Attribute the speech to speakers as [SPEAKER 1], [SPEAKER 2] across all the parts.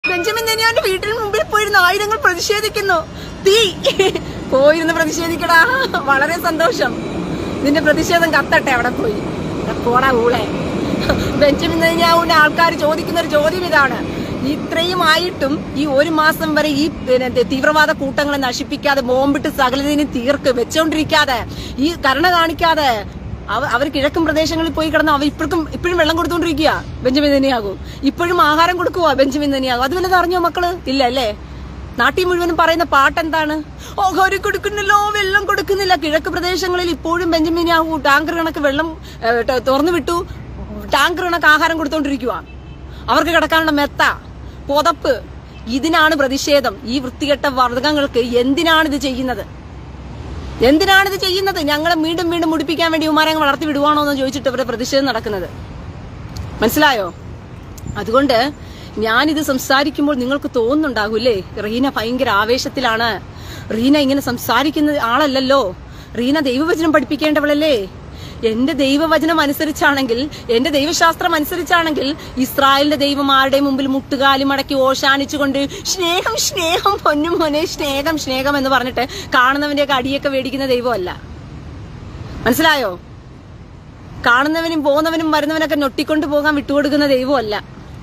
[SPEAKER 1] Benjamin നെനിയാന്റെ വീട്ടിന് മുമ്പിൽ പോയിരുന്ന ആയിരങ്ങൾ പ്രതിഷേധിക്കുന്നു തീ പോയിരുന്ന് പ്രതിഷേധിക്കടാ വളരെ സന്തോഷം നിന്റെ പ്രതിഷേധം കത്തട്ടെ അവിടെ പോയി എടാ, പോടാ ഊളെ ബെഞ്ചമിൻ നെനിയാവുന്റെ ആൾക്കാർ ചോദിക്കുന്ന ഒരു ചോദ്യം ഇതാണ് ഇത്രയും ആയിട്ടും ഈ ഒരു മാസം വരെ ഈ പിന്നെ, ത- തീവ്രവാദ കൂട്ടങ്ങളെ നശിപ്പിക്കാതെ ബോംബിട്ട് സകലതിനും തീർക്ക് വെച്ചോണ്ടിരിക്കാതെ ഈ കരുണ കാണിക്കാതെ അവ അവർ കിഴക്കൻ പ്രദേശങ്ങളിൽ പോയി കിടന്ന് അവർ ഇപ്പോഴും ഇപ്പോഴും വെള്ളം കൊടുത്തോണ്ടിരിക്കുക ബെഞ്ചമിൻ തന്നെയാകും ഇപ്പോഴും ആഹാരം കൊടുക്കുക ബെഞ്ചമിൻ തന്നെയാകും അത് വല്ലതും അറിഞ്ഞോ മക്കള് ഇല്ല അല്ലേ നാട്ടിൽ മുഴുവനും പറയുന്ന പാട്ട് എന്താണ് ഓഹരി കൊടുക്കുന്നില്ലോ വെള്ളം കൊടുക്കുന്നില്ല കിഴക്ക് പ്രദേശങ്ങളിൽ ഇപ്പോഴും ബെഞ്ചമിനാകൂ ടാങ്കർ കണക്ക് വെള്ളം ഏ, ട- തുറന്നു വിട്ടു ടാങ്കർ കണക്ക് ആഹാരം കൊടുത്തോണ്ടിരിക്കുക അവർക്ക് കിടക്കാനുള്ള മെത്ത പുതപ്പ് ഇതിനാണ് പ്രതിഷേധം ഈ വൃത്തികെട്ട വർഗങ്ങൾക്ക് എന്തിനാണ് ഇത് ചെയ്യുന്നത് എന്തിനാണ് ഇത് ചെയ്യുന്നത് ഞങ്ങളെ വീണ്ടും വീണ്ടും മുടിപ്പിക്കാൻ വേണ്ടി ഉമാരെ വളർത്തി വിടുവാണോ എന്ന് ചോദിച്ചിട്ട് ഇവരുടെ പ്രതിഷേധം നടക്കുന്നത് മനസ്സിലായോ അതുകൊണ്ട് ഞാനിത് സംസാരിക്കുമ്പോൾ നിങ്ങൾക്ക് തോന്നുന്നുണ്ടാകൂല്ലേ റീന ഭയങ്കര ആവേശത്തിലാണ് റീന ഇങ്ങനെ സംസാരിക്കുന്ന ആളല്ലല്ലോ റീന ദൈവവചനം പഠിപ്പിക്കേണ്ടവളല്ലേ എന്റെ ദൈവവചനം അനുസരിച്ചാണെങ്കിൽ എന്റെ ദൈവശാസ്ത്രം അനുസരിച്ചാണെങ്കിൽ ഇസ്രായേലിന്റെ ദൈവം ആരുടെ മുമ്പിൽ മുട്ടുകാലി മടക്കി ഓശാനിച്ചുകൊണ്ട് സ്നേഹം സ്നേഹം പൊന്നും മോനെ സ്നേഹം സ്നേഹം എന്ന് പറഞ്ഞിട്ട് കാണുന്നവന്റെയൊക്കെ അടിയൊക്കെ മേടിക്കുന്ന ദൈവമല്ല മനസ്സിലായോ കാണുന്നവനും പോകുന്നവനും വരുന്നവനൊക്കെ ഞൊട്ടിക്കൊണ്ട് പോകാൻ വിട്ടുകൊടുക്കുന്ന ദൈവമല്ല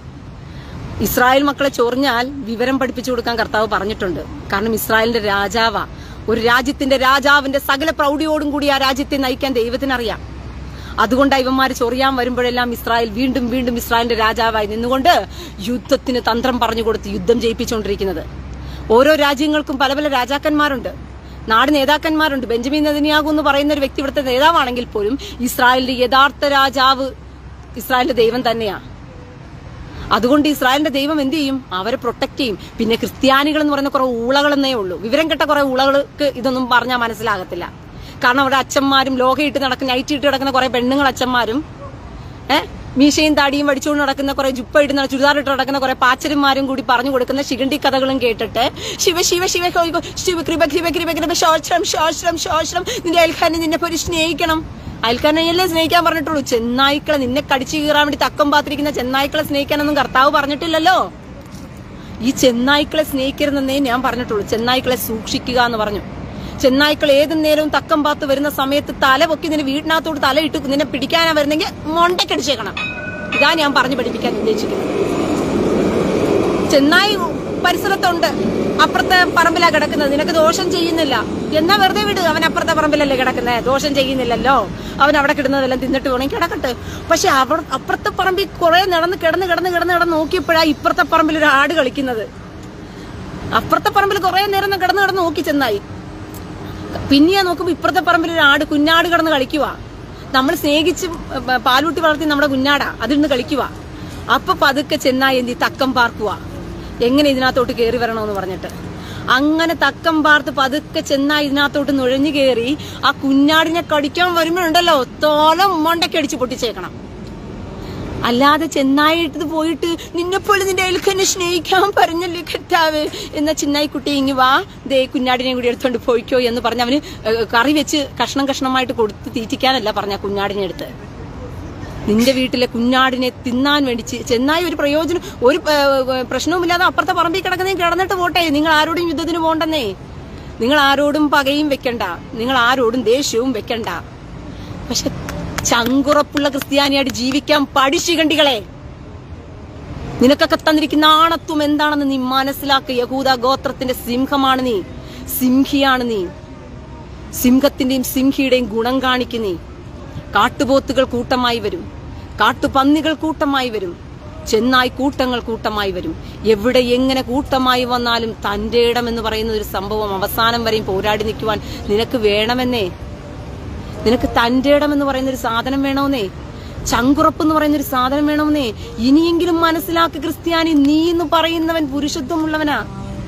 [SPEAKER 1] ഇസ്രായേൽ മക്കളെ ചൊറിഞ്ഞാൽ വിവരം പഠിപ്പിച്ചു കൊടുക്കാൻ കർത്താവ് പറഞ്ഞിട്ടുണ്ട് കാരണം ഇസ്രായേലിന്റെ രാജാവാ ഒരു രാജ്യത്തിന്റെ രാജാവിന്റെ സകല പ്രൗഢിയോടും കൂടി ആ രാജ്യത്തെ നയിക്കാൻ ദൈവത്തിനറിയാം അതുകൊണ്ട് ഇവന്മാര് ചൊറിയാൻ വരുമ്പോഴെല്ലാം ഇസ്രായേൽ വീണ്ടും വീണ്ടും ഇസ്രായേലിന്റെ രാജാവായി നിന്നുകൊണ്ട് യുദ്ധത്തിന് തന്ത്രം പറഞ്ഞു കൊടുത്ത് യുദ്ധം ജയിപ്പിച്ചുകൊണ്ടിരിക്കുന്നത് ഓരോ രാജ്യങ്ങൾക്കും പല പല രാജാക്കന്മാരുണ്ട് നാട് നേതാക്കന്മാരുണ്ട് ബെഞ്ചമിൻ നെതന്യാഹു എന്ന് പറയുന്ന ഒരു വ്യക്തി ഇവിടുത്തെ നേതാവാണെങ്കിൽ പോലും ഇസ്രായേലിന്റെ യഥാർത്ഥ രാജാവ് ഇസ്രായേലിന്റെ ദൈവം തന്നെയാണ് അതുകൊണ്ട് ഇസ്രായേലിന്റെ ദൈവം എന്ത് ചെയ്യും അവരെ പ്രൊട്ടക്ട് ചെയ്യും പിന്നെ ക്രിസ്ത്യാനികൾ എന്ന് പറയുന്ന കുറെ ഊളകളെന്നേ ഉള്ളൂ വിവരം കെട്ട കുറെ ഊളകൾക്ക് ഇതൊന്നും പറഞ്ഞാൽ മനസ്സിലാകത്തില്ല കാരണം അവിടെ അച്ഛന്മാരും ലോകയിട്ട് നടക്കുന്ന നൈറ്റ് ഇട്ട് നടക്കുന്ന കുറെ പെണ്ണുങ്ങൾ അച്ഛന്മാരും ഏഹ് മീശയും താടിയും വടിച്ചുകൊണ്ട് നടക്കുന്ന കുറെ ജുപ്പ ഇട്ട് നട- ചുരിദാർ ഇട്ട് നടക്കുന്ന കുറെ പാച്ചന്മാരും കൂടി പറഞ്ഞു കൊടുക്കുന്ന ശിഖണ്ഡി കഥകളും കേട്ടിട്ട് ശിവ ശിവ ശിവ ഹോയ്കോ, ശിവ കൃപ കൃപ കൃപ കൃപ ശോശ്രം ശോശ്രം ശോശ്രം നിന്റെ അയൽക്കാരനെ നിന്നെ പോയി സ്നേഹിക്കണം അയൽക്കാരനെയല്ലേ സ്നേഹിക്കാൻ പറഞ്ഞിട്ടുള്ളൂ ചെന്നായ്ക്കളെ നിന്നെ കടിച്ചു കീറാൻ വേണ്ടി തക്കം പാത്തിരിക്കുന്ന ചെന്നായ്ക്കളെ സ്നേഹിക്കാനൊന്നും കർത്താവ് പറഞ്ഞിട്ടില്ലല്ലോ ഈ ചെന്നായ്ക്കളെ സ്നേഹിക്കരുതെന്നേ ഞാൻ പറഞ്ഞിട്ടുള്ളൂ ചെന്നായ്ക്കളെ സൂക്ഷിക്കുക എന്ന് പറഞ്ഞു ചെന്നായ്ക്കൾ ഏത് നേരവും തക്കം പാത്ത് വരുന്ന സമയത്ത് തല പൊക്കി നിന്നെ വീടിനകത്തോട്ട് തല ഇട്ട് നിന്നെ പിടിക്കാനാ വരുന്നെങ്കിൽ മൊണ്ടക്കടിച്ചേക്കണം ഇതാ ഞാൻ പറഞ്ഞു പഠിപ്പിക്കാൻ ഉദ്ദേശിക്കുന്നത് ചെന്നായി പരിസരത്തുണ്ട് അപ്പുറത്തെ പറമ്പിലാ കിടക്കുന്നത് നിനക്ക് ദോഷം ചെയ്യുന്നില്ല എന്നാ വെറുതെ വിട് അവൻ അപ്പുറത്തെ പറമ്പിലല്ലേ കിടക്കുന്നത് ദോഷം ചെയ്യുന്നില്ലല്ലോ അവൻ അവിടെ കിടന്നതെല്ലാം തിന്നിട്ട് വേണമെങ്കിൽ കിടക്കട്ടെ പക്ഷെ അവർ അപ്പുറത്തെ പറമ്പിൽ കുറെ നടന്ന് കിടന്ന് കിടന്ന് കിടന്ന് കിടന്ന് നോക്കിയപ്പോഴാ ഇപ്പുറത്തെ പറമ്പിൽ ഒരു ആട് കളിക്കുന്നത് അപ്പുറത്തെ പറമ്പിൽ കുറെ നേരം കിടന്ന് കിടന്ന് നോക്കി ചെന്നായി പിന്നെയാ നോക്കുമ്പോ ഇപ്പുറത്തെ പറമ്പിൽ ഒരു ആട് കുഞ്ഞാട് കിടന്ന് കളിക്കുക നമ്മൾ സ്നേഹിച്ച് പ- പാലൂട്ടി വളർത്തി നമ്മുടെ കുഞ്ഞാടാ അതിരുന്ന് കളിക്കുക അപ്പൊ പതുക്കെ ചെന്നായി എന്തി തക്കം പാർക്കുക എങ്ങനെ ഇതിനകത്തോട്ട് കയറി വരണമെന്ന് പറഞ്ഞിട്ട് അങ്ങനെ തക്കം പാർത്ത് പതുക്കെ ചെന്നായി ഇതിനകത്തോട്ട് നുഴഞ്ഞു കയറി ആ കുഞ്ഞാടിനെ കടിക്കാൻ വരുമ്പോഴുണ്ടല്ലോ തോലം മണ്ടക്കടിച്ച് പൊട്ടിച്ചേക്കണം അല്ലാതെ ചെന്നായിട്ട് പോയിട്ട് നിന്നെപ്പോലെ നിന്റെ അയൽക്കന്നെ സ്നേഹിക്കാൻ പറഞ്ഞല്ലേ കർത്താവ് എന്ന ചിന്നായിക്കുട്ടി ഇങ്ങ് വാ ദേ കുഞ്ഞാടിനെയും കൂടി എടുത്തോണ്ട് പോയിക്കോ എന്ന് പറഞ്ഞ് അവന് ഏഹ്, കറി വെച്ച് കഷ്ണം കഷ്ണമായിട്ട് കൊടുത്ത് തീറ്റിക്കാനല്ല പറഞ്ഞ കുഞ്ഞാടിനെ എടുത്ത് നിന്റെ വീട്ടിലെ കുഞ്ഞാടിനെ തിന്നാൻ വേണ്ടി ചെ- ചെന്നായി ഒരു പ്രയോജനം ഒരു ഏഹ്, പ്രശ്നവുമില്ലാതെ അപ്പുറത്തെ പറമ്പിൽ കിടക്കുന്നേ കിടന്നിട്ട് പോട്ടെ നിങ്ങൾ ആരോടും യുദ്ധത്തിന് പോണ്ടെന്നേ നിങ്ങൾ ആരോടും പകയും വെക്കണ്ട നിങ്ങൾ ആരോടും ദേഷ്യവും വെക്കണ്ട പക്ഷെ ചങ്കുറപ്പുള്ള ക്രിസ്ത്യാനിയായിട്ട് ജീവിക്കാൻ പഠിശികണ്ടികളെ നിനക്കൊക്കെ തന്നിരിക്കുന്ന ആണത്വം എന്താണെന്ന് നീ മനസ്സിലാക്കുക യഹൂദ ഗോത്രത്തിന്റെ സിംഹമാണ് നീ സിംഹിയാണ് നീ സിംഹത്തിന്റെയും സിംഹിയുടെയും ഗുണം കാണിക്കും നീ കാട്ടുപോത്തുകൾ കൂട്ടമായി വരും കാട്ടുപന്നികൾ കൂട്ടമായി വരും ചെന്നായി കൂട്ടങ്ങൾ കൂട്ടമായി വരും എവിടെ എങ്ങനെ കൂട്ടമായി വന്നാലും തന്റെ ഇടം എന്ന് പറയുന്ന ഒരു സംഭവം അവസാനം വരെയും പോരാടി നിൽക്കുവാൻ നിനക്ക് വേണമെന്നേ നിനക്ക് തന്റെ ഇടം എന്ന് പറയുന്ന ഒരു സാധനം വേണമെന്നേ ചങ്കുറപ്പ് എന്ന് പറയുന്ന ഒരു സാധനം വേണമെന്നേ ഇനിയെങ്കിലും മനസ്സിലാക്കി ക്രിസ്ത്യാനി നീ എന്ന് പറയുന്നവൻ പുരുഷത്വമുള്ളവനാ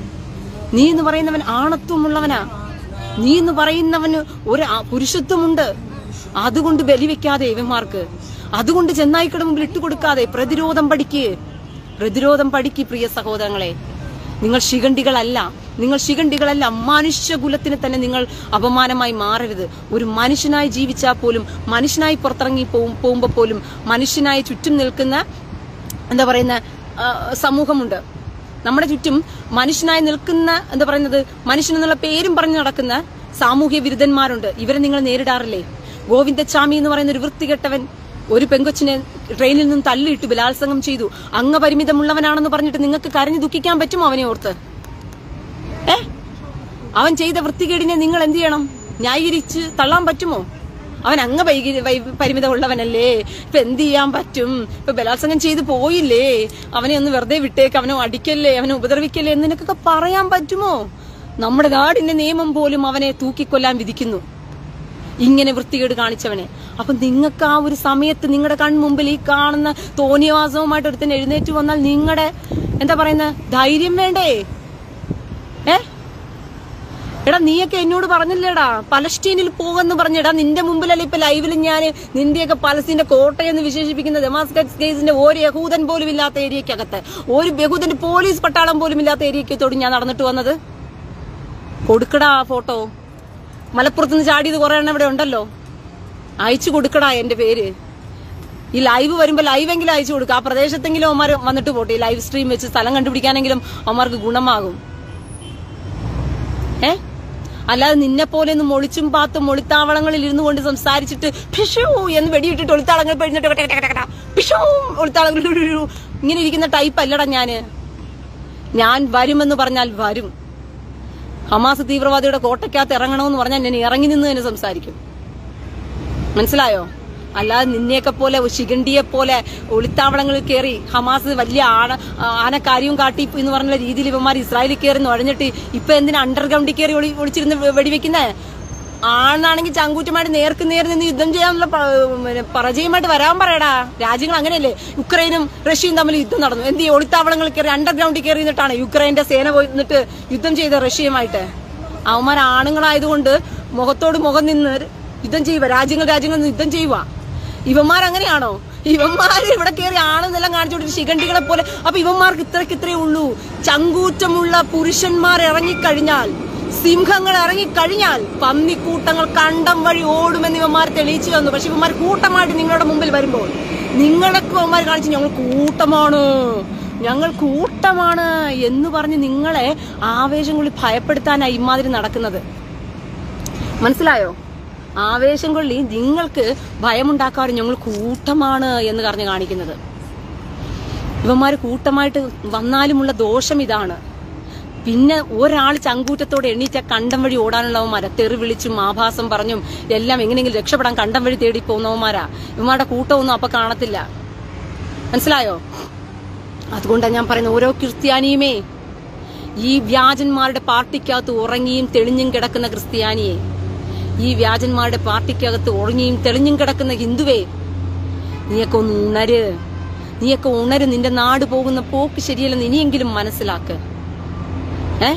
[SPEAKER 1] നീ എന്ന് പറയുന്നവൻ ആണത്വമുള്ളവനാ നീ എന്ന് പറയുന്നവന് ഒരു ആ- പുരുഷത്വമുണ്ട് അതുകൊണ്ട് ബലി വെക്കാതെ ഇവന്മാർക്ക് അതുകൊണ്ട് ചെന്നായിക്കട മുമ്പിൽ ഇട്ടുകൊടുക്കാതെ പ്രതിരോധം പഠിക്ക് പ്രതിരോധം പഠിക്ക് പ്രിയ സഹോദരങ്ങളെ നിങ്ങൾ ശിഖണ്ഡികളല്ല നിങ്ങൾ ശിഖണ്ഡികളല്ല മനുഷ്യകുലത്തിന് തന്നെ നിങ്ങൾ അപമാനമായി മാറരുത് ഒരു മനുഷ്യനായി ജീവിച്ചാൽ പോലും മനുഷ്യനായി പുറത്തിറങ്ങി പോകും പോകുമ്പോൾ പോലും മനുഷ്യനായി ചുറ്റും നിൽക്കുന്ന എന്താ പറയുന്ന ആ, സമൂഹമുണ്ട് നമ്മുടെ ചുറ്റും മനുഷ്യനായി നിൽക്കുന്ന എന്താ പറയുന്നത് മനുഷ്യൻ എന്നുള്ള പേരും പറഞ്ഞു നടക്കുന്ന സാമൂഹ്യ വിരുദ്ധന്മാരുണ്ട് ഇവരെ നിങ്ങൾ നേരിടാറില്ലേ ഗോവിന്ദച്ചാമി എന്ന് പറയുന്ന ഒരു വൃത്തികെട്ടവൻ ഒരു പെങ്കൊച്ചിനെ ട്രെയിനിൽ നിന്നും തള്ളിയിട്ട് ബലാത്സംഗം ചെയ്തു അംഗപരിമിതമുള്ളവനാണെന്ന് പറഞ്ഞിട്ട് നിങ്ങൾക്ക് കരഞ്ഞു ദുഃഖിക്കാൻ പറ്റുമോ അവനെ ഓർത്ത് ഏ അവൻ ചെയ്ത വൃത്തികേടിനെ നിങ്ങൾ എന്ത് ചെയ്യണം ന്യായീകരിച്ച് തള്ളാൻ പറ്റുമോ അവൻ അങ്ങ് വൈകി- വൈ- പരിമിതമുള്ളവനല്ലേ ഇപ്പൊ എന്ത് ചെയ്യാൻ പറ്റും ഇപ്പൊ ബലാത്സംഗം ചെയ്ത് പോയില്ലേ അവനെ ഒന്ന് വെറുതെ വിട്ടേക്ക് അവനെ അടിക്കല്ലേ അവനെ ഉപദ്രവിക്കല്ലേ എന്ന് നിനക്കൊക്കെ പറയാൻ പറ്റുമോ നമ്മുടെ നാടിന്റെ നിയമം പോലും അവനെ തൂക്കിക്കൊല്ലാൻ വിധിക്കുന്നു ഇങ്ങനെ വൃത്തികേട് കാണിച്ചവനെ അപ്പൊ നിങ്ങൾക്ക് ആ ഒരു സമയത്ത് നിങ്ങളുടെ കൺമുമ്പിൽ ഈ കാണുന്ന തോന്നിയവാസവുമായിട്ട് ഒരുത്തൻ എഴുന്നേറ്റ് വന്നാൽ നിങ്ങളുടെ എന്താ പറയുന്ന ധൈര്യം വേണ്ടേ ഏ എടാ നീയൊക്കെ എന്നോട് പറഞ്ഞില്ലേടാ പലസ്റ്റീനിൽ പോകുമെന്ന് പറഞ്ഞെടാ നിന്റെ മുമ്പിലല്ല ഇപ്പൊ ലൈവിൽ ഞാൻ നിന്റെയൊക്കെ പലസ്തീന്റെ കോട്ടയെന്ന് വിശേഷിപ്പിക്കുന്ന ഡെമാസ്കസ് കേസിന്റെ ഒരു യഹൂദൻ പോലും ഇല്ലാത്ത ഏരിയക്കകത്ത് ഒരു ബഹൂദന്റെ പോലീസ് പട്ടാളം പോലും ഇല്ലാത്ത ഏരിയക്കത്തോട് ഞാൻ നടന്നിട്ട് വന്നത് കൊടുക്കടാ ആ ഫോട്ടോ മലപ്പുറത്ത് നിന്ന് ചാടിയത് കുറെ എണ്ണം ഇവിടെ ഉണ്ടല്ലോ അയച്ചു കൊടുക്കടാ എന്റെ പേര് ഈ ലൈവ് വരുമ്പോ ലൈവെങ്കിലും അയച്ചു കൊടുക്കുക ആ പ്രദേശത്തെങ്കിലും അവന്മാർ വന്നിട്ട് പോട്ടെ ഈ ലൈവ് സ്ട്രീം വെച്ച് സ്ഥലം കണ്ടുപിടിക്കാനെങ്കിലും അവന്മാർക്ക് ഗുണമാകും ഏ അല്ലാതെ നിന്നെ പോലെ ഒന്നും ഒളിച്ചും പാത്തും ഒളിത്താവളങ്ങളിൽ ഇരുന്നു കൊണ്ട് സംസാരിച്ചിട്ട് പിഷു എന്ന് വെടിയിട്ടിട്ട് ഒളിത്താളങ്ങൾ പെഴുന്നിട്ട് കട്ട കട്ട കട്ട കട്ട പിഷു ഒളിത്താളങ്ങൾ ഇങ്ങനെ ഇരിക്കുന്ന ടൈപ്പ് അല്ലടാ ഞാന് ഞാൻ വരുമെന്ന് പറഞ്ഞാൽ വരും ഹമാസ് തീവ്രവാദിയുടെ കോട്ടയ്ക്കകത്ത് ഇറങ്ങണമെന്ന് പറഞ്ഞാൽ ഞാൻ ഇറങ്ങി നിന്ന് തന്നെ സംസാരിക്കും മനസ്സിലായോ അല്ലാതെ നിന്നെയൊക്കെ പോലെ ശിഖണ്ഡിയെ പോലെ ഒളിത്താവളങ്ങളിൽ കയറി ഹമാസ് വലിയ ആന ആനക്കാര്യവും കാട്ടി എന്ന് പറഞ്ഞ രീതിയിൽ ഇവന്മാർ ഇസ്രായേലിൽ കയറി നുഴഞ്ഞിട്ട് ഇപ്പൊ എന്തിനാ അണ്ടർഗ്രൗണ്ടിൽ കയറി ഒളി ഒളിച്ചിരുന്ന് വെടിവെക്കുന്നേ ആണെന്നാണെങ്കിൽ ചങ്കൂറ്റമായിട്ട് നേർക്ക് നേർ നിന്ന് യുദ്ധം ചെയ്യാനുള്ള പ- പിന്നെ പരാജയമായിട്ട് വരാൻ പറയടാ രാജ്യങ്ങൾ അങ്ങനെയല്ലേ യുക്രൈനും റഷ്യയും തമ്മിൽ യുദ്ധം നടന്നു എന്ത് ചെയ്യും ഒളിത്താവളങ്ങളിൽ കയറി അണ്ടർഗ്രൗണ്ടിൽ കയറി നിന്നിട്ടാണ് യുക്രൈന്റെ സേന പോയി നിന്നിട്ട് യുദ്ധം ചെയ്ത റഷ്യയുമായിട്ട് അവന്മാർ ആണുങ്ങളായതുകൊണ്ട് മുഖത്തോട് മുഖം നിന്ന് യുദ്ധം ചെയ്യുക രാജ്യങ്ങൾ രാജ്യങ്ങൾ നിന്ന് യുദ്ധം ചെയ്യുക ഇവന്മാർ അങ്ങനെയാണോ ഇവന്മാർ ഇവിടെ കയറി ആണെന്നെല്ലാം കാണിച്ചോണ്ടിട്ട് ശിഖണ്ഡികളെ പോലെ അപ്പൊ ഇവന്മാർക്ക് ഇത്രയ്ക്ക് ഇത്രയേ ഉള്ളൂ ചങ്കൂറ്റമുള്ള പുരുഷന്മാർ ഇറങ്ങിക്കഴിഞ്ഞാൽ സിംഹങ്ങൾ ഇറങ്ങിക്കഴിഞ്ഞാൽ പന്നിക്കൂട്ടങ്ങൾ കണ്ടം വഴി ഓടുമെന്ന് ഇവന്മാർ തെളിയിച്ചു തന്നു പക്ഷെ ഇവന്മാർ കൂട്ടമായിട്ട് നിങ്ങളുടെ മുമ്പിൽ വരുമ്പോൾ നിങ്ങളൊക്കെ ഇവന്മാർ കാണിച്ചു ഞങ്ങൾ കൂട്ടമാണ് ഞങ്ങൾ കൂട്ടമാണ് എന്ന് പറഞ്ഞ് നിങ്ങളെ ആവേശം കൊള്ളി ഭയപ്പെടുത്താനായി ഇമാതിരി നടക്കുന്നത് മനസ്സിലായോ ആവേശം കൊള്ളി നിങ്ങൾക്ക് ഭയമുണ്ടാക്കാറ് ഞങ്ങൾ കൂട്ടമാണ് എന്ന് പറഞ്ഞ് കാണിക്കുന്നത് ഇവന്മാര് കൂട്ടമായിട്ട് വന്നാലുമുള്ള ദോഷം ഇതാണ് പിന്നെ ഒരാൾ ചങ്കൂറ്റത്തോടെ എണ്ണീച്ച കണ്ടം വഴി ഓടാനുള്ളവന്മാരാ തെറി വിളിച്ചും ആഭാസം പറഞ്ഞും എല്ലാം എങ്ങനെയെങ്കിലും രക്ഷപ്പെടാൻ കണ്ടം വഴി തേടി പോകുന്നവന്മാരാ ഇവന്മാരുടെ കൂട്ടമൊന്നും അപ്പൊ കാണത്തില്ല മനസ്സിലായോ അതുകൊണ്ടാണ് ഞാൻ പറയുന്നത് ഓരോ ക്രിസ്ത്യാനിയുമേ ഈ വ്യാജന്മാരുടെ പാർട്ടിക്കകത്ത് ഉറങ്ങിയും തെളിഞ്ഞും കിടക്കുന്ന ക്രിസ്ത്യാനിയെ ഈ വ്യാജന്മാരുടെ പാർട്ടിക്കകത്ത് ഉറങ്ങിയും തെളിഞ്ഞും കിടക്കുന്ന ഹിന്ദുവേ നീയൊക്കെ ഒന്ന് ഉണര് നീയൊക്കെ ഉണര് നിന്റെ നാട് പോകുന്ന പോക്ക് ശരിയല്ലെന്ന് ഇനിയെങ്കിലും മനസ്സിലാക്ക് ഏ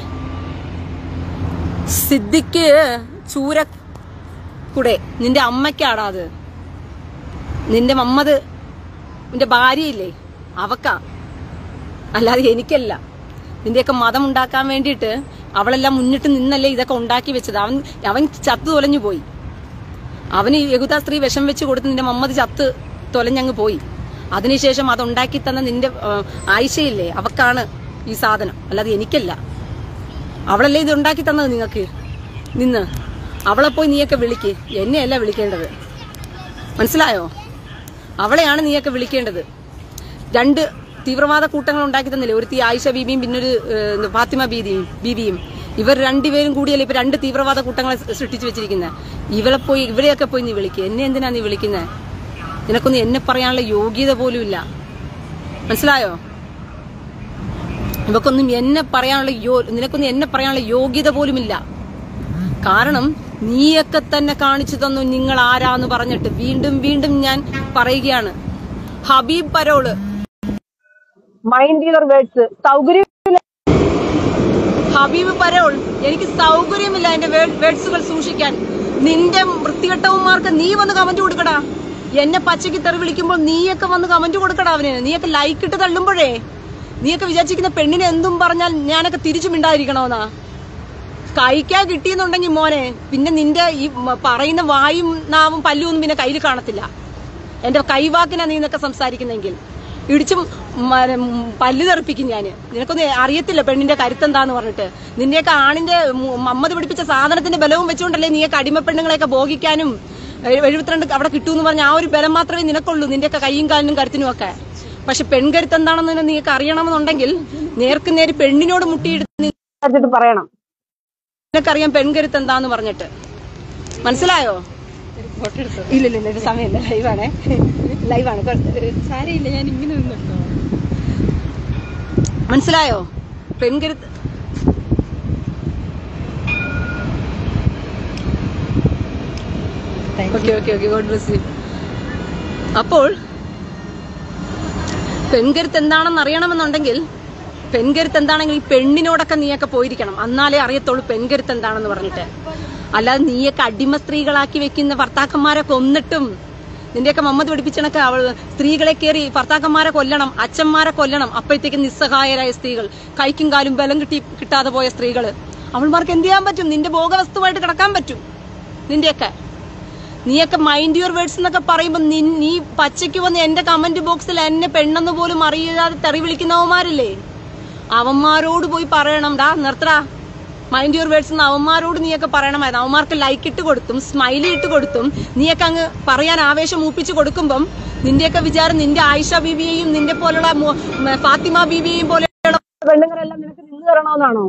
[SPEAKER 1] സിദ്ധിക്ക് ചൂര കൂടെ നിന്റെ അമ്മയ്ക്കാടാ അത് നിന്റെ മമ്മത് നിന്റെ ഭാര്യയില്ലേ അവക്കാ അല്ലാതെ എനിക്കല്ല നിന്റെയൊക്കെ മതം ഉണ്ടാക്കാൻ വേണ്ടിയിട്ട് അവളെല്ലാം മുന്നിട്ട് നിന്നല്ലേ ഇതൊക്കെ ഉണ്ടാക്കി വെച്ചത് അവൻ അവൻ ചത്തു തൊലഞ്ഞു പോയി അവന് ഈ യഹൂദ സ്ത്രീ വിഷം വെച്ച് കൊടുത്ത് നിന്റെ മമ്മത് ചത്ത് തൊലഞ്ഞങ്ങ് പോയി അതിനുശേഷം അത് ഉണ്ടാക്കി തന്ന നിന്റെ ആ, ആയിഷയില്ലേ അവക്കാണ് ഈ സാധനം അല്ലാതെ എനിക്കല്ല അവളല്ലേ ഇത് ഉണ്ടാക്കി തന്നത് നിങ്ങൾക്ക് നിന്ന് അവളെ പോയി നീയൊക്കെ വിളിക്ക് എന്നെയല്ല വിളിക്കേണ്ടത് മനസ്സിലായോ അവളെയാണ് നീയൊക്കെ വിളിക്കേണ്ടത് രണ്ട് തീവ്രവാദ കൂട്ടങ്ങൾ ഉണ്ടാക്കി തന്നില്ലേ ഒരു ആയിഷ ബീബിയും പിന്നൊരു ഏഹ്, ഫാത്തിമ ബീദിയും ബീബിയും ഇവർ രണ്ടുപേരും കൂടിയല്ലേ ഇപ്പൊ രണ്ട് തീവ്രവാദ കൂട്ടങ്ങളെ സൃഷ്ടിച്ചു വെച്ചിരിക്കുന്നത് ഇവളെ പോയി ഇവരെയൊക്കെ പോയി നീ വിളിക്കുക എന്നെ എന്തിനാ നീ വിളിക്കുന്നത് നിനക്കൊന്നും എന്നെ പറയാനുള്ള യോഗ്യത പോലും ഇല്ല മനസ്സിലായോ ഇവക്കൊന്നും എന്നെ പറയാനുള്ള യോ നിനക്കൊന്നും എന്നെ പറയാനുള്ള യോഗ്യത പോലുമില്ല കാരണം നീയൊക്കെ തന്നെ കാണിച്ചു തന്നു നിങ്ങൾ ആരാന്ന് പറഞ്ഞിട്ട് വീണ്ടും വീണ്ടും ഞാൻ പറയുകയാണ് Habeeb parole mind your words സൗകര്യം ഹബീബ് പരോൾ എനിക്ക് സൗകര്യമില്ല എന്റെ വേർഡ്സുകൾ സൂക്ഷിക്കാൻ നിന്റെ വൃത്തികെട്ടവന്മാർക്ക് നീ വന്ന് കമന്റ് കൊടുക്കടാ എന്നെ പച്ചയ്ക്ക് തെറി വിളിക്കുമ്പോൾ നീയൊക്കെ വന്ന് കമന്റ് കൊടുക്കടാ അവന് നീയൊക്കെ ലൈക്ക് ഇട്ട് തള്ളുമ്പോഴേ നീയൊക്കെ വിചാരിച്ചിരിക്കുന്ന പെണ്ണിനെ എന്തും പറഞ്ഞാൽ ഞാനൊക്കെ തിരിച്ചു മിണ്ടാതിരിക്കണോന്നാ കഴിക്കാൻ കിട്ടിയെന്നുണ്ടെങ്കിൽ മോനെ പിന്നെ നിന്റെ ഈ മ- പറയുന്ന വായും നാവും പല്ലും ഒന്നും പിന്നെ കയ്യിൽ കാണത്തില്ല എന്റെ കൈവാക്കിനാ നീ ഇന്നൊക്കെ സംസാരിക്കുന്നെങ്കിൽ ഇടിച്ചും മ- ഉം, പല്ല് തെറിപ്പിക്കും ഞാൻ നിനക്കൊന്നും അറിയത്തില്ല പെണ്ണിന്റെ കരുത്തെന്താന്ന് പറഞ്ഞിട്ട് നിന്നെയൊക്കെ ആണിന്റെ മു- മമ്മത് പിടിപ്പിച്ച സാധനത്തിന്റെ ബലവും വെച്ചുകൊണ്ടല്ലേ നീയൊക്കെ അടിമ പെണ്ണുങ്ങളെയൊക്കെ ഭോഗിക്കാനും എഴു- എഴുപത്തിരണ്ട് അവിടെ കിട്ടുമെന്ന് പറഞ്ഞ ആ ഒരു ബലം മാത്രമേ നിനക്കുള്ളൂ നിന്റെയൊക്കെ കൈയും കാലിനും കരുത്തിനും ഒക്കെ പക്ഷെ പെൺകരുത്ത് എന്താണെന്ന് നീക്ക് അറിയണമെന്നുണ്ടെങ്കിൽ നേർക്ക് നേര് പെണ്ണിനോട് മുട്ടിയിട്ട് പറയണം നിനക്കറിയാം പെൺകരുത്ത് എന്താന്ന് പറഞ്ഞിട്ട് മനസ്സിലായോ ഇല്ല ഇല്ല ഇല്ല ഇത് സമയമില്ല ലൈവാണേ ലൈവാണ്
[SPEAKER 2] സാരയില്ല ഞാൻ ഇങ്ങനെ നിന്നിട്ടോ
[SPEAKER 1] മനസ്സിലായോ പെൺകരുത്ത് okay okay okay god bless you അപ്പോൾ പെൺകരുത്ത് എന്താണെന്ന് അറിയണമെന്നുണ്ടെങ്കിൽ പെൺകരുത്ത് എന്താണെങ്കിൽ ഈ പെണ്ണിനോടൊക്കെ നീയൊക്കെ പോയിരിക്കണം എന്നാലേ അറിയത്തുള്ളൂ പെൺകരുത്ത് എന്താണെന്ന് പറഞ്ഞിട്ട് അല്ലാതെ നീയൊക്കെ അടിമ സ്ത്രീകളാക്കി വെക്കുന്ന ഭർത്താക്കന്മാരെ കൊന്നിട്ടും നിന്റെയൊക്കെ മമ്മത് പഠിപ്പിച്ചണൊക്കെ അവൾ സ്ത്രീകളെ കയറി ഭർത്താക്കന്മാരെ കൊല്ലണം അച്ഛന്മാരെ കൊല്ലണം അപ്പോഴത്തേക്ക് നിസ്സഹായരായ സ്ത്രീകൾ കൈക്കും കാലും ബലം കിട്ടി കിട്ടാതെ പോയ സ്ത്രീകള് അവൾമാർക്ക് എന്ത് ചെയ്യാൻ പറ്റും നിന്റെ ഭോഗവസ്തുവായിട്ട് കിടക്കാൻ പറ്റും നിന്റെയൊക്കെ നീയൊക്കെ മൈൻഡ് യുവർ വേർഡ്സ് എന്നൊക്കെ പറയുമ്പോൾ നീ- നീ പച്ചയ്ക്ക് വന്ന് എന്റെ കമന്റ് ബോക്സിൽ എന്നെ പെണ്ണെന്ന് പോലും അറിയാതെ തെറി വിളിക്കുന്നവന്മാരില്ലേ അവന്മാരോട് പോയി പറയണം ഡാ നിർത്തടാ മൈൻഡ് യുവർ വേർഡ്സ് എന്ന് അവന്മാരോട് നീയൊക്കെ പറയണമായിരുന്നു അവന്മാർക്ക് ലൈക്ക് ഇട്ട് കൊടുത്തും സ്മൈലി ഇട്ട് കൊടുത്തും നീയൊക്കെ അങ്ങ് പറയാൻ ആവേശം മൂപ്പിച്ച് കൊടുക്കുമ്പം നിന്റെയൊക്കെ വിചാരം നിന്റെ ആയിഷ ബീബിയെയും നിന്റെ പോലുള്ള മു- മ- ഫാത്തിമ ബീബിയെയും പോലെയുള്ള പെണ്ണുങ്ങളെല്ലാം നിനക്ക് നിന്ന് തരണമെന്നാണോ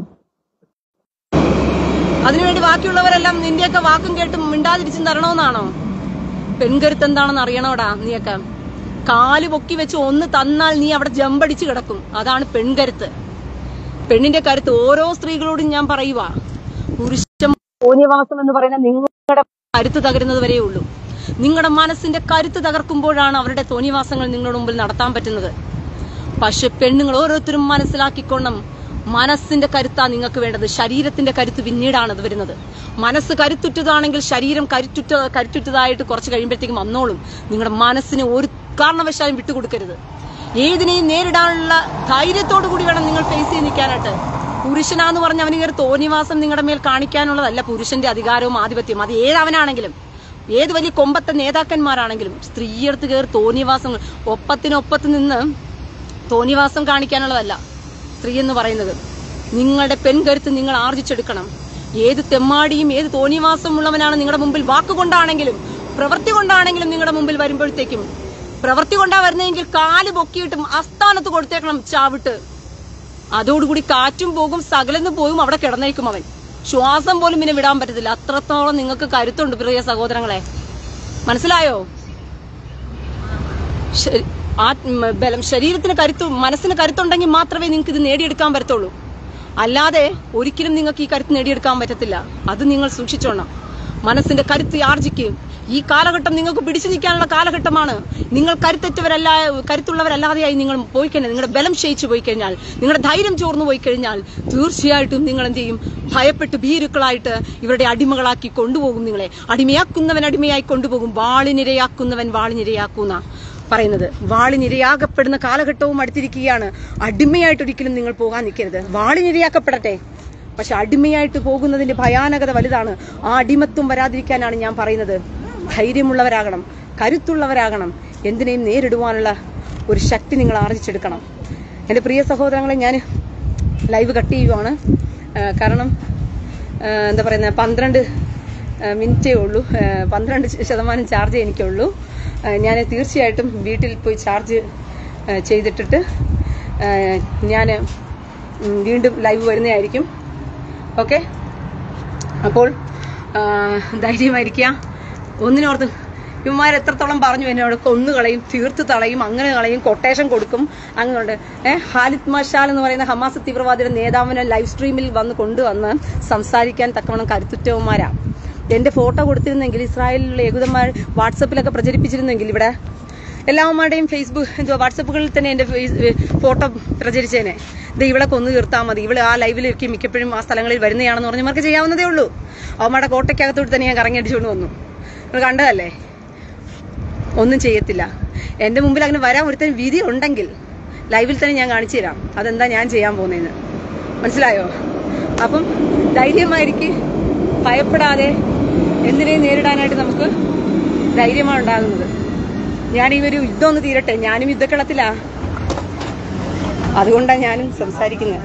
[SPEAKER 1] അതിനുവേണ്ടി ബാക്കിയുള്ളവരെല്ലാം നിന്റെയൊക്കെ വാക്കും കേട്ടും മിണ്ടാതിരിച്ചും തരണമെന്നാണോ പെൺകരുത്ത് എന്താണെന്ന് അറിയണോടാ നീയൊക്കെ കാല് പൊക്കി വെച്ച് ഒന്ന് തന്നാൽ നീ അവിടെ ജമ്പടിച്ച് കിടക്കും അതാണ് പെൺകരുത്ത് പെണ്ണിന്റെ കരുത്ത് ഓരോ സ്ത്രീകളോടും ഞാൻ പറയുക പുരുഷം ഓന്യവാസം എന്ന് പറയുന്ന നിങ്ങളുടെ കരുത്ത് തകരുന്നത് വരേ ഉള്ളൂ നിങ്ങളുടെ മനസ്സിന്റെ കരുത്ത് തകർക്കുമ്പോഴാണ് അവരുടെ തോന്നിവാസങ്ങൾ നിങ്ങളുടെ മുമ്പിൽ നടത്താൻ പറ്റുന്നത് പക്ഷെ പെണ്ണുങ്ങൾ ഓരോരുത്തരും മനസ്സിലാക്കിക്കൊള്ളും മനസ്സിന്റെ കരുത്താ നിങ്ങൾക്ക് വേണ്ടത് ശരീരത്തിന്റെ കരുത്ത് പിന്നീടാണ് അത് വരുന്നത് മനസ്സ് കരുത്തുറ്റതാണെങ്കിൽ ശരീരം കരുത്തുറ്റ കരുത്തുറ്റതായിട്ട് കുറച്ച് കഴിയുമ്പോഴത്തേക്കും വന്നോളും നിങ്ങളുടെ മനസ്സിനെ ഒരു കാരണവശാലും വിട്ടുകൊടുക്കരുത് ഏതിനെയും നേരിടാനുള്ള ധൈര്യത്തോടു കൂടി വേണം നിങ്ങൾ ഫേസ് ചെയ്ത് നിൽക്കാനായിട്ട് പുരുഷനാന്ന് പറഞ്ഞ അവന് കയറി തോന്നിവാസം നിങ്ങളുടെ മേൽ കാണിക്കാനുള്ളതല്ല പുരുഷന്റെ അധികാരവും ആധിപത്യവും അത് ഏതവനാണെങ്കിലും ഏത് വലിയ കൊമ്പത്തെ നേതാക്കന്മാരാണെങ്കിലും സ്ത്രീയെടുത്ത് കയറി തോന്നിവാസം ഒപ്പത്തിനൊപ്പത്ത് നിന്ന് തോന്നിവാസം കാണിക്കാനുള്ളതല്ല സ്ത്രീ എന്ന് പറയുന്നത് നിങ്ങളുടെ പെൺകരുത്ത് നിങ്ങൾ ആർജിച്ചെടുക്കണം ഏത് തെമ്മാടിയും ഏത് തോന്നിവാസമുള്ളവനാണ് നിങ്ങളുടെ മുമ്പിൽ വാക്കുകൊണ്ടാണെങ്കിലും പ്രവൃത്തി കൊണ്ടാണെങ്കിലും നിങ്ങളുടെ മുമ്പിൽ വരുമ്പോഴത്തേക്കും പ്രവൃത്തി കൊണ്ടാ വരുന്നതെങ്കിൽ കാല് പൊക്കിയിട്ടും അസ്ഥാനത്ത് കൊടുത്തേക്കണം ചാവിട്ട് അതോടുകൂടി കാറ്റും പോകും സകലന്ന് പോകും അവിടെ കിടന്നേക്കും അവൻ ശ്വാസം പോലും പിന്നെ വിടാൻ പറ്റത്തില്ല അത്രത്തോളം നിങ്ങൾക്ക് കരുത്തുണ്ട് പ്രിയ സഹോദരങ്ങളെ മനസ്സിലായോ ശരി- ആത്മ ബലം ശരീരത്തിന് കരുത്ത് മനസ്സിന് കരുത്തുണ്ടെങ്കിൽ മാത്രമേ നിങ്ങൾക്ക് ഇത് നേടിയെടുക്കാൻ പറ്റത്തുള്ളൂ അല്ലാതെ ഒരിക്കലും നിങ്ങൾക്ക് ഈ കരുത്ത് നേടിയെടുക്കാൻ പറ്റത്തില്ല അത് നിങ്ങൾ സൂക്ഷിച്ചോണം മനസ്സിന്റെ കരുത്ത് ആർജിക്കും ഈ കാലഘട്ടം നിങ്ങൾക്ക് പിടിച്ചു നിൽക്കാനുള്ള കാലഘട്ടമാണ് നിങ്ങൾ കരുത്തറ്റവരല്ല കരുത്തുള്ളവരല്ലാതെയായി നിങ്ങൾ പോയി കഴിഞ്ഞാൽ നിങ്ങളുടെ ബലം ക്ഷയിച്ചു പോയി കഴിഞ്ഞാൽ നിങ്ങളുടെ ധൈര്യം ചോർന്നു പോയി കഴിഞ്ഞാൽ തീർച്ചയായിട്ടും നിങ്ങൾ എന്ത് ചെയ്യും ഭയപ്പെട്ട് ഭീരുക്കളായിട്ട് ഇവരുടെ അടിമകളാക്കി കൊണ്ടുപോകും നിങ്ങളെ അടിമയാക്കുന്നവൻ അടിമയായി കൊണ്ടുപോകും വാളിനിരയാക്കുന്നവൻ വാളിനിരയാക്കുന്ന പറയുന്നത് വാളിനിരയാകപ്പെടുന്ന കാലഘട്ടവും അടുത്തിരിക്കുകയാണ് അടിമയായിട്ട് ഒരിക്കലും നിങ്ങൾ പോകാൻ നിൽക്കരുത് വാളിനിരയാക്കപ്പെടട്ടെ പക്ഷെ അടിമയായിട്ട് പോകുന്നതിന്റെ ഭയാനകത വലുതാണ് ആ അടിമത്വം വരാതിരിക്കാനാണ് ഞാൻ പറയുന്നത് ധൈര്യമുള്ളവരാകണം കരുത്തുള്ളവരാകണം എന്തിനേയും നേരിടുവാനുള്ള ഒരു ശക്തി നിങ്ങൾ ആർജിച്ചെടുക്കണം എൻ്റെ പ്രിയ സഹോദരങ്ങളെ ഞാൻ ലൈവ് കട്ട് ചെയ്യുവാണ് ആ, കാരണം ആ, എന്താ പറയുന്നത് പന്ത്രണ്ട് ആ, മിനിറ്റേ ഉള്ളൂ ആ, പന്ത്രണ്ട് ശതമാനം ചാർജ് എനിക്കുള്ളൂ ഞാൻ തീർച്ചയായിട്ടും വീട്ടിൽ പോയി ചാർജ് ആ, ചെയ്തിട്ടിട്ട് ഞാൻ വീണ്ടും ലൈവ് വരുന്നതായിരിക്കും ഓക്കെ അപ്പോൾ ആ, ധൈര്യമായിരിക്കുക ഒന്നിനോർത്ത് ഇവന്മാർ എത്രത്തോളം പറഞ്ഞു എന്നോട് കൊന്നു കളയും തീർത്ത് തളയും അങ്ങനെ കളയും കൊട്ടേഷൻ കൊടുക്കും അങ്ങനെയുണ്ട് ഏഹ് ഹാലിദ് മഷാൽ എന്ന് പറയുന്ന ഹമാസ് തീവ്രവാദിയുടെ നേതാവിനെ ലൈവ് സ്ട്രീമിൽ വന്ന് കൊണ്ടുവന്ന് സംസാരിക്കാൻ തക്കവണ്ണം കരുത്തുറ്റവന്മാരാ എന്റെ ഫോട്ടോ കൊടുത്തിരുന്നെങ്കിൽ ഇസ്രായേലിലുള്ള യഹൂദന്മാർ വാട്സപ്പിലൊക്കെ പ്രചരിപ്പിച്ചിരുന്നെങ്കിൽ ഇവിടെ എല്ലാവന്മാരുടെയും ഫേസ്ബുക്ക് എന്തോ വാട്സപ്പുകളിൽ തന്നെ എന്റെ ഫേസ് ഫോട്ടോ പ്രചരിച്ചേനെ ഇത് ഇവളെ കൊന്നു തീർത്താൽ മതി ഇവള് ആ ലൈവിലിരിക്കും മിക്കപ്പോഴും ആ സ്ഥലങ്ങളിൽ വരുന്നതാണെന്ന് പറഞ്ഞവർക്ക് ചെയ്യാവുന്നതേ ഉള്ളൂ അവന്മാരുടെ കോട്ടയ്ക്കകത്തോട്ട് തന്നെ ഞാൻ കറങ്ങി അടിച്ചുകൊണ്ട് വന്നു നിങ്ങൾ കണ്ടതല്ലേ ഒന്നും ചെയ്യത്തില്ല എന്റെ മുമ്പിൽ അങ്ങനെ വരാൻ ഒരുത്തൻ വിധി ഉണ്ടെങ്കിൽ ലൈവിൽ തന്നെ ഞാൻ കാണിച്ചു തരാം അതെന്താ ഞാൻ ചെയ്യാൻ പോകുന്നതെന്ന് മനസ്സിലായോ അപ്പം ധൈര്യമായിരിക്കും ഭയപ്പെടാതെ എന്തിനേയും നേരിടാനായിട്ട് നമുക്ക് ധൈര്യമാണ് ഉണ്ടാകുന്നത് ഞാൻ ഈ ഒരു യുദ്ധം ഒന്ന് തീരട്ടെ ഞാനും യുദ്ധക്കളത്തിലാ അതുകൊണ്ടാണ് ഞാനും സംസാരിക്കുന്നത്